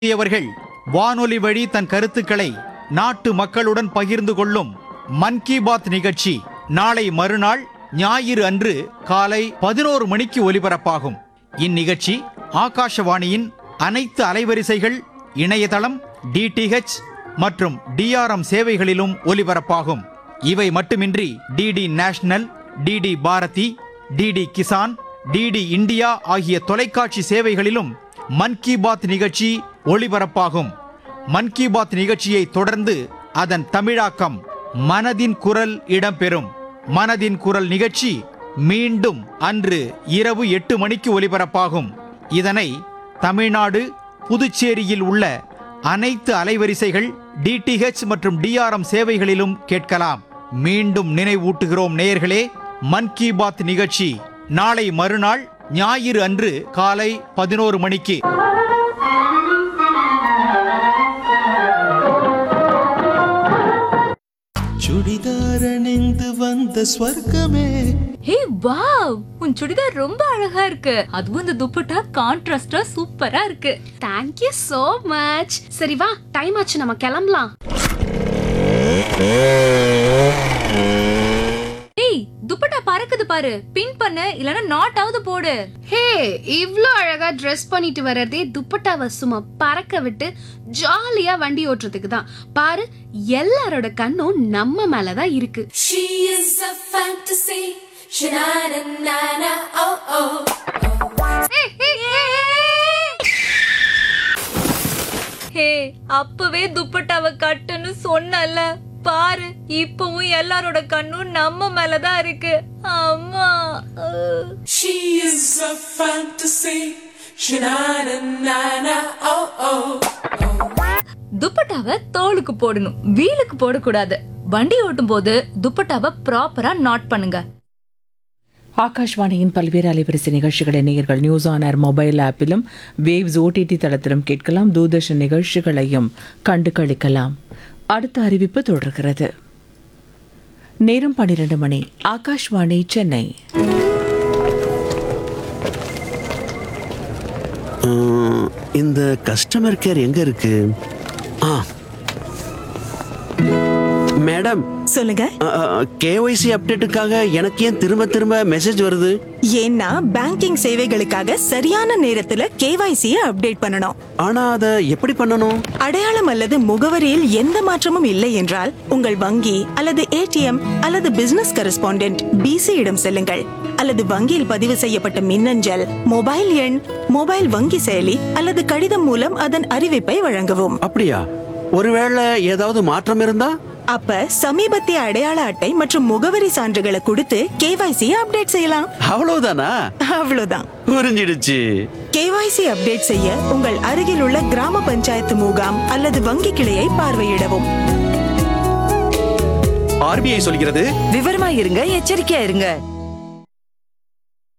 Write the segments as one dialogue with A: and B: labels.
A: அவர்கள் வானொலி வழி தன் கருத்துக்களை நாட்டு மக்களுடன் பகிர்ந்து கொள்ளும் மன் கி பாத் நிகழ்ச்சி நாளை மறுநாள் ஞாயிறு அன்று காலை பதினோரு மணிக்கு ஒலிபரப்பாகும் இந்நிகழ்ச்சி ஆகாஷவாணியின் அனைத்து அலைவரிசைகள் இணையதளம் டிடிஹெச் மற்றும் டிஆர்எம் சேவைகளிலும் ஒலிபரப்பாகும் இவை மட்டுமின்றி DD national DD Bharati DD Kisan DD India ஆகிய தொலைக்காட்சி சேவைகளிலும் மன் கி பாத் நிகழ்ச்சி ஒளிபரப்பாகும் மன் கி பாத் நிகழ்ச்சியை தொடர்ந்து அதன் தமிழாக்கம் மனதின் குரல் இடம்பெறும் மனதின் குரல் நிகழ்ச்சி மீண்டும் அன்று இரவு எட்டு மணிக்கு ஒலிபரப்பாகும் இதனை தமிழ்நாடு புதுச்சேரியில் உள்ள அனைத்து அலைவரிசைகள் டிடிஹெச் மற்றும் டிஆர்எம் சேவைகளிலும் கேட்கலாம் மீண்டும் நினைவூட்டுகிறோம் நேயர்களே மன் கி பாத் நிகழ்ச்சி நாளை மறுநாள் ஞாயிறு அன்று காலை பதினோரு மணிக்கு
B: சுடிதார் அணிந்து வந்த ஸ்வர்க்கமே
C: ஹே வாவ் உன் சுடிதார் ரொம்ப அழகா இருக்கு அதுவும் இந்த துப்பட்டா கான்ட்ராஸ்டா சூப்பரா இருக்கு
D: தேங்க் யூ so மச் சரி வா டைம் ஆச்சு நம்ம கிளம்பலாம்
C: ஏய் துப்பட்டா பறக்குது பாரு பின் பண்ணு இல்லனா நாட் ஆவது போடு
D: ஹே இவ்ளோ அழகா ட்ரெஸ் பண்ணிட்டு வர்றதே துப்பட்டாவை சும்மா பறக்க விட்டு ஜாலியா வண்டி ஓட்டுறதுக்கு தான் பாரு எல்லாரோட கண்ணும் நம்ம மேல தான் இருக்கு
E: She is a fantasy. Sha-na-na-na-na, oh oh.
C: ஹே அப்பவே துப்பட்டாவை கட்டுன்னு சொன்னல பாரு இப்பவும் எல்லாரோட கண்ணும் நம்ம மேலதான் இருக்கு அம்மா அஹ்.
E: She is a fantasy. Sha-na-na-na-na, oh oh.
C: துப்பட்டாவை தோலுக்கு போடணும் வீலுக்கு போடக்கூடாது வண்டி ஓட்டும் போது துப்பட்டாவை ப்ராப்பரா நாட் பண்ணுங்க
F: ஆகாஷ்வாணியின் பல்வேறு அலைவரிசை நிகழ்ச்சிகளை நேயர்கள் நியூஸ் ஆன் ஏர் மொபைல் ஆப்பிலும் வேவ்ஸ் ஓடிடி தளத்திலும் கேட்கலாம் தூர்தர்ஷன் நிகழ்ச்சிகளையும் கண்டு களிக்கலாம் அடுத்த அறிவிப்பு தொடர்கிறது நேரம் பன்னிரண்டு மணி ஆகாஷ்வாணி சென்னை
B: உம், இந்த கஸ்டமர் கேர் எங்க இருக்கு ஆ மேடம்
G: சொல்லுங்க
B: கேஒய்சி அப்டேட்டுக்காக எனக்கு ஏன் திரும்ப திரும்ப மெசேஜ் வருது
G: ஏன்னா பேங்கிங் சேவைகளுக்காக சரியான நேரத்துல கேவைசியை அப்டேட் பண்ணணும்
B: ஆனா அதை எப்படி பண்ணணும்
G: அடையாளம் அல்லது முகவரியில் எந்த மாற்றமும் இல்லை என்றால் உங்கள் வங்கி அல்லது ஏடிஎம் அல்லது பிசினஸ் கரஸ்பாண்டென்ட் பிசி இடம் செல்லுங்கள் அல்லது வங்கியில் பதிவு செய்யப்பட்ட மின்னஞ்சல் மொபைல் எண் மொபைல் வங்கி செயலி அல்லது கடிதம் மூலம் அதன் அறிவிப்பை வழங்கவும்
B: அப்படியா ஒருவேளை ஏதாவது மாற்றம் இருந்தா
G: அப்ப சமீபத்திய அடையாள அட்டை மற்றும் முகவரி சான்றுகளை கொடுத்து கேவைசியை அப்டேட் செய்யலாம்
B: அவ்வளவுதானா
G: அவ்வளவுதான்
B: புரிஞ்சிடுச்சு
G: கேவைசி அப்டேட் செய்ய உங்கள் அருகில் உள்ள கிராம பஞ்சாயத்து முகாம் அல்லது வங்கி கிளையை பார்வையிடவும்
B: ஆர்பிஐ சொல்கிறது
H: விவரமா இருங்க எச்சரிக்கையா இருங்க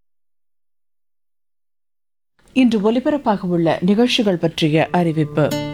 F: இன்று ஒலிபரப்பாக உள்ள நிகழ்ச்சிகள் பற்றிய அறிவிப்பு